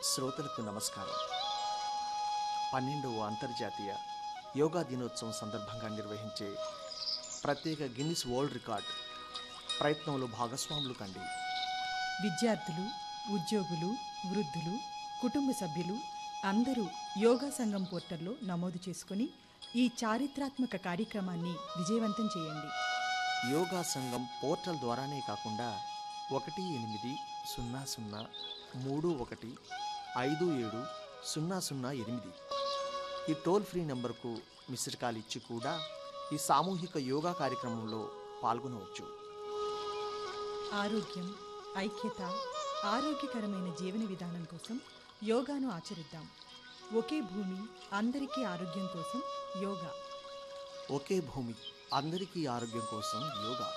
శ్రోతలకు నమస్కారం పన్నెండవ అంతర్జాతీయ యోగా దినోత్సవం సందర్భంగా నిర్వహించే ప్రత్యేక గిన్నిస్ వరల్డ్ రికార్డ్ ప్రయత్నంలో భాగస్వాములు కండి విద్యార్థులు ఉద్యోగులు వృద్ధులు కుటుంబ సభ్యులు అందరూ యోగా సంఘం పోర్టల్లో నమోదు చేసుకుని ఈ చారిత్రాత్మక కార్యక్రమాన్ని విజయవంతం చేయండి యోగా సంఘం పోర్టల్ ద్వారానే కాకుండా ఒకటి ఎనిమిది సున్నా సున్నా మూడు ఒకటి ఐదు ఏడు సున్నా సున్నా ఎనిమిది ఈ టోల్ ఫ్రీ నెంబర్కు మిస్డ్ కాల్ ఇచ్చి కూడా ఈ సామూహిక యోగా కార్యక్రమంలో పాల్గొనవచ్చు ఆరోగ్యం ఐక్యత ఆరోగ్యకరమైన జీవన విధానం కోసం యోగాను ఆచరిద్దాం ఒకే భూమి అందరికీ ఆరోగ్యం కోసం యోగా ఒకే భూమి అందరికీ ఆరోగ్యం కోసం యోగా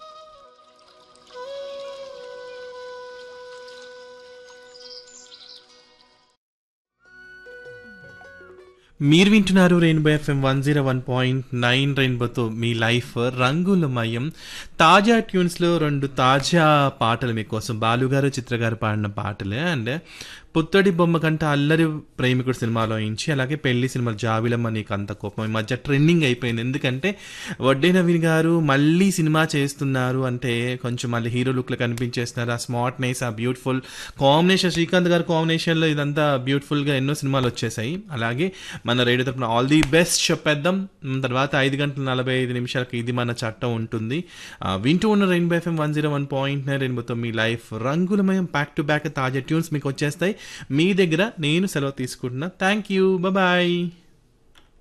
మీరు వింటున్నారు rainbow FM one zero one point nine రెయిన్బోతో మీ లైఫ్ రంగులమయం తాజా ట్యూన్స్లో రెండు తాజా పాటలు మీకోసం బాలుగారు చిత్రగారు పాడిన పాటలే అండ్ పుత్తడి బొమ్మ కంటే అల్లరి ప్రేమికుడు సినిమాలో ఇంచి అలాగే పెళ్లి సినిమా జాబిలమ్మ నీకు అంత కోపం ఈ మధ్య ట్రెండింగ్ అయిపోయింది ఎందుకంటే వడ్డే నవీన్ గారు మళ్ళీ సినిమా చేస్తున్నారు అంటే కొంచెం మళ్ళీ హీరో లుక్లో కనిపించేస్తున్నారు ఆ స్మార్ట్నెస్ ఆ బ్యూటిఫుల్ కాంబినేషన్ శ్రీకాంత్ గారి కాంబినేషన్లో ఇదంతా బ్యూటిఫుల్గా ఎన్నో సినిమాలు వచ్చేసాయి అలాగే మన రేడియో తరపున ఆల్ ది బెస్ట్ చెప్పేద్దాం ఉమ్, తర్వాత ఐదు గంటల నలభై ఐదు నిమిషాలకి ఇది మన చట్టం ఉంటుంది ఆ, వింటూ ఉన్న rainbow FM one zero one point nine రెయిన్బోతో మీ లైఫ్ రంగులమయం బ్యాక్ టు బ్యాక్ తాజా ట్యూన్స్ మీకు వచ్చేస్తాయి మీ దగ్గర నేను సెలవు తీసుకుంటున్నా థ్యాంక్ యూ బాయ్